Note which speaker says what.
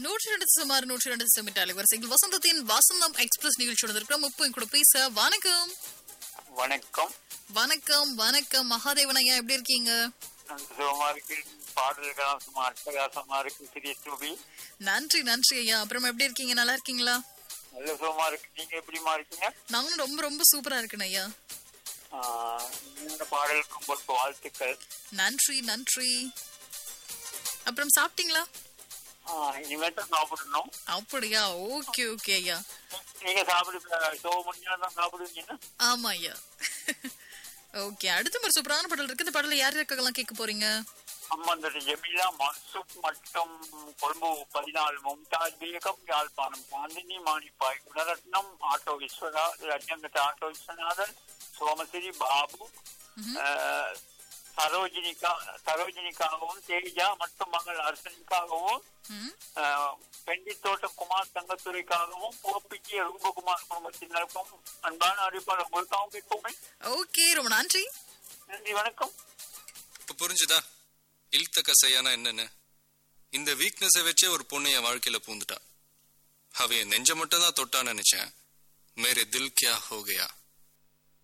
Speaker 1: நூற்றி ரெண்டு சுமார் நூற்றி ரெண்டு செமிட் அலைவரிசைகள் வசந்தத்தின் வசந்தம் எக்ஸ்பிரஸ் நிகழ்ச்சியோட இருக்கிறோம் இப்போ என் கூட பேச வணக்கம்
Speaker 2: வணக்கம்
Speaker 1: வணக்கம் வணக்கம் மகாதேவன் ஐயா எப்படி இருக்கீங்க
Speaker 2: நான் சுகமா இருக்கு பாடல்களாம் சும்மா அட்டகாசமா இருக்கு சிறிய ஸ்டூபி
Speaker 1: நன்றி நன்றி ஐயா அப்புறம் எப்படி இருக்கீங்க நல்லா இருக்கீங்களா
Speaker 2: நல்ல சுகமா இருக்கு நீங்க எப்படிமா இருக்கீங்க
Speaker 1: நாங்களும் ரொம்ப ரொம்ப சூப்பரா இருக்கேன் ஐயா
Speaker 2: ஆஹ், இந்த பாடலுக்கு உங்களுக்கு வாழ்த்துக்கள்
Speaker 1: நன்றி நன்றி அப்புறம் சாப்பிட்டீங்களா
Speaker 2: ஆஹ், இனிமேல் தான் சாப்பிடணும்
Speaker 1: அப்படியா ஓகே ஓகே ஐயா
Speaker 2: நீங்க சாப்பிடுங்க சோ முடிஞ்சா தான் சாப்பிடுவீங்கன்னா
Speaker 1: ஆமா ஐயா ஓகே அடுத்த ஒரு சூப்பரான பாடல் இருக்கு இந்த பாடல யார் யாருக்கெல்லாம் கேட்க போறீங்க
Speaker 2: அம்மந்தர் ஜெமிலா மன்சுக் மற்றும் கொழும்பு பதினாலு மும்தாஜ் பேகம் யாழ்ப்பாணம் காந்தினி மாணிப்பாய் குணரத்னம் ஆட்டோ விஸ்வரா ரஜங்கட்ட ஆட்டோ விஸ்வநாதன் சோமசிரி பாபு ஆஹ், சரோஜினிகா சரோஜினிக்காகவும் தேஜா மற்றும் மகள் அர்சனிக்காகவும்
Speaker 1: ம்,
Speaker 2: ஆஹ், பெண்டித்தோட்டம் குமார் தங்கத்துறைக்காகவும் போப்பிக்கு ரூபகுமார் குடும்பத்தினருக்கும் அன்பான அறிவிப்பாளர் உங்களுக்காகவும் கேட்போமே
Speaker 1: ஓகே ரொம்ப நன்றி
Speaker 2: நன்றி வணக்கம்
Speaker 3: இப்ப புரிஞ்சுதா இழுத்த கசையானா என்னன்னு இந்த வீக்னஸை வச்சே ஒரு பொண்ணு என் வாழ்க்கையில பூந்துட்டா அவ என் நெஞ்ச மட்டும் தான் தொட்டான்னு நினைச்சேன் மேரே தில் கியா ஹோ கயா